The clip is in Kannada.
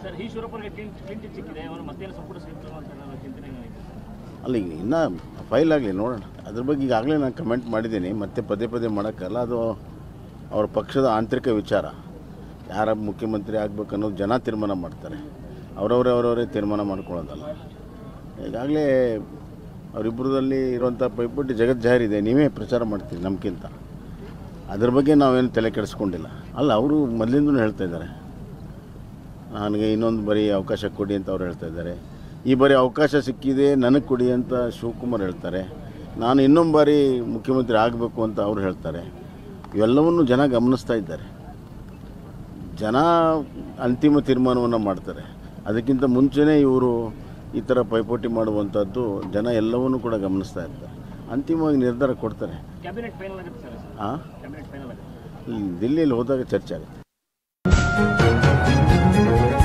ಸರ್ ಈಶ್ವರಪ್ಪನಿಗೆ ಕ್ಲೀನ್ ಕ್ಲೀನ್ ಚಿಟ್ ಸಿಕ್ಕಿದೆ ಅವರು ಮತ್ತೇನು ಸಂಪುಟ ಸೇರ್ತಾರೆ ಅಂತ ಏನಾದ್ರು ಚಿಂತನೆ ಏನಾಗಿದೆ ಅಲ್ಲ ಈಗ ಇನ್ನೂ ಫೈಲ್ ಆಗಲಿ ನೋಡೋಣ ಅದ್ರ ಬಗ್ಗೆ ಈಗಾಗಲೇ ನಾನು ಕಮೆಂಟ್ ಮಾಡಿದ್ದೀನಿ ಮತ್ತೆ ಪದೇ ಪದೇ ಮಾಡೋಕ್ಕಲ್ಲ ಅದು ಅವ್ರ ಪಕ್ಷದ ಆಂತರಿಕ ವಿಚಾರ ಯಾರ ಮುಖ್ಯಮಂತ್ರಿ ಆಗ್ಬೇಕು ಅನ್ನೋದು ಜನ ತೀರ್ಮಾನ ಮಾಡ್ತಾರೆ ಅವರವರೇ ಅವರವರೇ ತೀರ್ಮಾನ ಮಾಡ್ಕೊಳ್ಳೋದಲ್ಲ ಈಗಾಗಲೇ ಅವರಿಬ್ಬರದಲ್ಲಿ ಇರುವಂಥ ಪೈಪೋಟಿ ಜಗತ್ ಜಾಹೀರಿದೆ ನೀವೇ ಪ್ರಚಾರ ಮಾಡ್ತೀರಿ ನಮಗಿಂತ ಅದ್ರ ಬಗ್ಗೆ ನಾವೇನು ತಲೆ ಕೆಡಿಸ್ಕೊಂಡಿಲ್ಲ ಅಲ್ಲ ಅವರು ಮೊದಲಿಂದನೂ ಹೇಳ್ತಾ ಇದ್ದಾರೆ ನನಗೆ ಇನ್ನೊಂದು ಬರೀ ಅವಕಾಶ ಕೊಡಿ ಅಂತ ಅವ್ರು ಹೇಳ್ತಾ ಇದ್ದಾರೆ ಈ ಬಾರಿ ಅವಕಾಶ ಸಿಕ್ಕಿದೆ ನನಗೆ ಕೊಡಿ ಅಂತ ಶಿವಕುಮಾರ್ ಹೇಳ್ತಾರೆ ನಾನು ಇನ್ನೊಂದು ಬಾರಿ ಮುಖ್ಯಮಂತ್ರಿ ಆಗಬೇಕು ಅಂತ ಅವ್ರು ಹೇಳ್ತಾರೆ ಇವೆಲ್ಲವನ್ನು ಜನ ಗಮನಿಸ್ತಾ ಇದ್ದಾರೆ ಜನ ಅಂತಿಮ ತೀರ್ಮಾನವನ್ನು ಮಾಡ್ತಾರೆ ಅದಕ್ಕಿಂತ ಮುಂಚೆನೇ ಇವರು ಈ ಥರ ಪೈಪೋಟಿ ಮಾಡುವಂಥದ್ದು ಜನ ಎಲ್ಲವನ್ನೂ ಕೂಡ ಗಮನಿಸ್ತಾ ಇರ್ತಾರೆ ಅಂತಿಮವಾಗಿ ನಿರ್ಧಾರ ಕೊಡ್ತಾರೆ ಕ್ಯಾಬಿನೆಟ್ ಫೈನಲ್ ಆಗುತ್ತೆ ಸರ್ ಹಾಂ ಕ್ಯಾಬಿನೆಟ್ ಫೈನಲ್ ಆಗುತ್ತೆ ದಿಲ್ಲಿಯಲ್ಲಿ ಹೋದಾಗ ಚರ್ಚೆ ಆಗುತ್ತೆ